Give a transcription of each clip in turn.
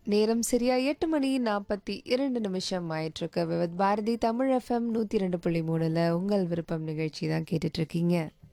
நேரம் சரியா எட்டு மணி நாற்பத்தி இரண்டு நிமிஷம் ஆயிட்டிருக்கு விவத் பாரதி தமிழ் எஃப்எம் நூற்றி ரெண்டு புள்ளி மூணில் உங்கள் விருப்பம் நிகழ்ச்சி தான் கேட்டுட்டு இருக்கீங்க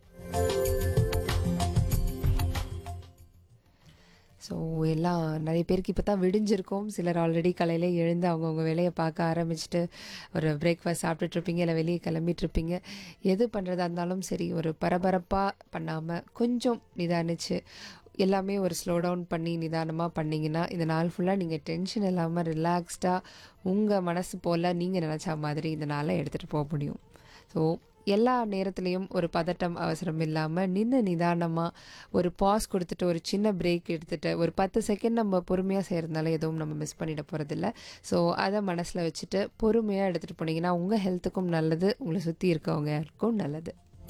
ஸோ எல்லாம் நிறைய பேருக்கு இப்போ தான் விடிஞ்சிருக்கும் சிலர் ஆல்ரெடி காலையில் எழுந்து அவங்கவுங்க வேலையை பார்க்க ஆரம்பிச்சுட்டு ஒரு பிரேக்ஃபாஸ்ட் சாப்பிட்டுட்டு இருப்பீங்க இல்லை வெளியே கிளம்பிட்டு இருப்பீங்க எது பண்ணுறதா இருந்தாலும் சரி ஒரு பரபரப்பாக பண்ணாமல் கொஞ்சம் நிதானிச்சு எல்லாமே ஒரு ஸ்லோ டவுன் பண்ணி நிதானமாக பண்ணிங்கன்னா இந்த நாள் ஃபுல்லாக நீங்கள் டென்ஷன் இல்லாமல் ரிலாக்ஸ்டாக உங்கள் மனசு போல் நீங்கள் நினச்ச மாதிரி இந்த நாளை எடுத்துகிட்டு போக முடியும் ஸோ எல்லா நேரத்துலையும் ஒரு பதட்டம் அவசரம் இல்லாமல் நின்று நிதானமாக ஒரு பாஸ் கொடுத்துட்டு ஒரு சின்ன பிரேக் எடுத்துட்டு ஒரு பத்து செகண்ட் நம்ம பொறுமையாக செய்கிறதுனால எதுவும் நம்ம மிஸ் பண்ணிட போகிறதில்ல ஸோ அதை மனசில் வச்சுட்டு பொறுமையாக எடுத்துகிட்டு போனீங்கன்னா உங்கள் ஹெல்த்துக்கும் நல்லது உங்களை சுற்றி இருக்கவங்களுக்கும் நல்லது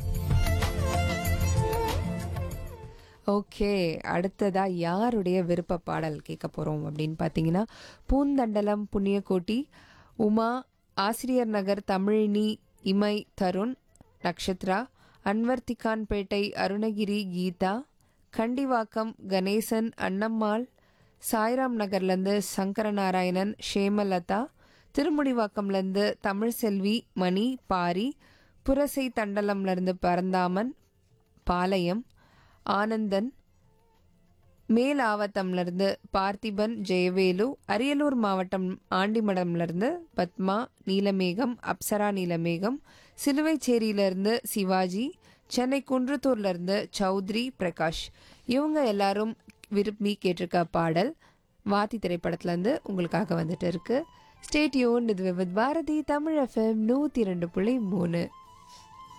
ஓகே அடுத்ததா யாருடைய விருப்ப பாடல் கேட்க போகிறோம் அப்படின்னு பார்த்தீங்கன்னா பூந்தண்டலம் புண்ணியகோட்டி உமா ஆசிரியர் நகர் தமிழினி இமை தருண் நக்ஷத்ரா அன்வர்த்திகான்பேட்டை அருணகிரி கீதா கண்டிவாக்கம் கணேசன் அன்னம்மாள் சாய்ராம் நகர்லேருந்து சங்கரநாராயணன் ஷேமலதா திருமுடிவாக்கம்லேருந்து தமிழ்செல்வி மணி பாரி புரசை தண்டலம்லேருந்து பரந்தாமன் பாளையம் ஆனந்தன் மேலாவத்தம்லேருந்து பார்த்திபன் ஜெயவேலு அரியலூர் மாவட்டம் ஆண்டிமடம்லேருந்து பத்மா நீலமேகம் அப்சரா நீலமேகம் சிலுவைச்சேரியிலேருந்து சிவாஜி சென்னை குன்றத்தூர்லேருந்து சௌத்ரி பிரகாஷ் இவங்க எல்லாரும் விரும்பி கேட்டிருக்க பாடல் வாத்தி திரைப்படத்துலேருந்து உங்களுக்காக வந்துட்டு இருக்கு ஸ்டேட்யூன் இது வித் பாரதி தமிழ் எஃப்எம் நூற்றி ரெண்டு புள்ளி மூணு